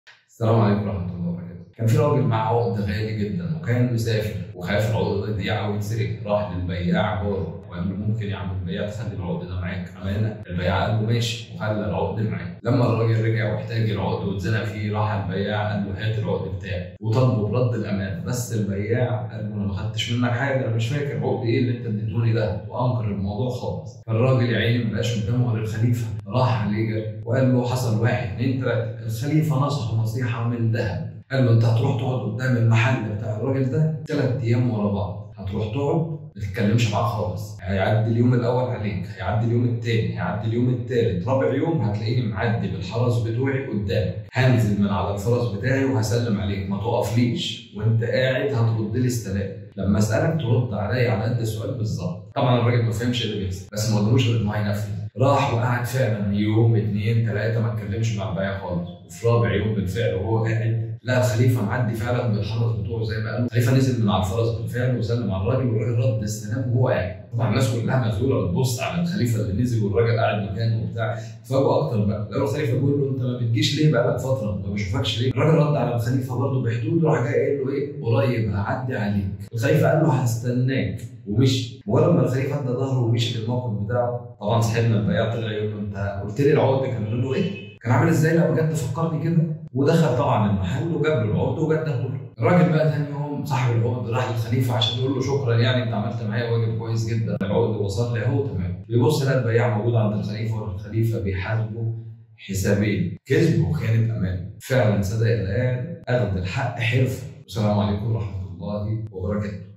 السلام عليكم ورحمه الله وبركاته كان في راجل معاه عقد غالي جدا وكان مسافر وخايف العقد ده يضيع او يتسرق راح للبياع جاره وقال له ممكن يا عم البياع تخلي العقد ده معاك امانه البياع قال له ماشي وخلى العقد معاه لما الراجل رجع واحتاج العقد واتزنق فيه راح البياع قال له هات العقد بتاعي وطالبه برد الامان بس البياع قال له انا ما خدتش منك حاجه انا مش فاكر عقد ايه اللي انت اديتوني ده وانكر الموضوع خالص فالراجل يا عيني ما بقاش قدامه غير الخليفه راح عليه جري وقال له حصل واحد اثنين ثلاثه الخليفه نصحه نصيحه من ذهب قال له انت هتروح تقعد قدام المحل بتاع الراجل ده ثلاث ايام ورا بعض هتروح تقعد ما تتكلمش معاه خالص هيعدي اليوم الاول عليك هيعدي اليوم الثاني هيعدي اليوم الثالث رابع يوم هتلاقيني معدي بالحرس بتوعي قدامك هنزل من على الفرس بتاعي وهسلم عليك ما تقفليش وانت قاعد هترد لي السلام لما اسالك ترد عليا على قد السؤال بالظبط طبعا الراجل ما فهمش اللي بيحصل بس ما قدروش غير ان هو هينفذ راح وقعد فعلا يوم اثنين ثلاثه ما اتكلمش مع البياع خالص وفي رابع يوم بالفعل وهو قاعد لا الخليفه معدي فعلا بالحرس بتوعه زي ما قالوا الخليفه نزل من على الفرس بالفعل وسلم على الراجل والراجل رد السلام وهو قاعد طبعا الناس كلها مذهوله بتبص على الخليفه اللي نزل والراجل قاعد مكانه وبتاع فاجوا اكتر بقى لقوا الخليفه بيقول له انت ما بتجيش ليه بقالك فتره ما بشوفكش ليه الراجل رد على الخليفه برضه بحدود راح جاي قايل له ايه قريب هعدي عليك الخليفه قال له هستناك ومشي ولما الخليفه ادى ظهره ومشي للموقف بتاعه طبعا صاحبنا البياع طلع يقول له انت قلت لي العقد كان يقول له ايه؟ كان عامل ازاي لا بجد فكرني كده ودخل طبعا المحل وجاب له العقد وجده له الراجل بقى تاني يوم صاحب العقد راح للخليفه عشان يقول له شكرا يعني انت عملت معايا واجب كويس جدا العقد وصل لي اهو تمام بيبص لقى البياع موجود عند الخليفه والخليفه بيحاسبه حسابين كذب وخيانه امان فعلا صدق الان اخذ الحق حرفه والسلام عليكم ورحمه الله وبركاته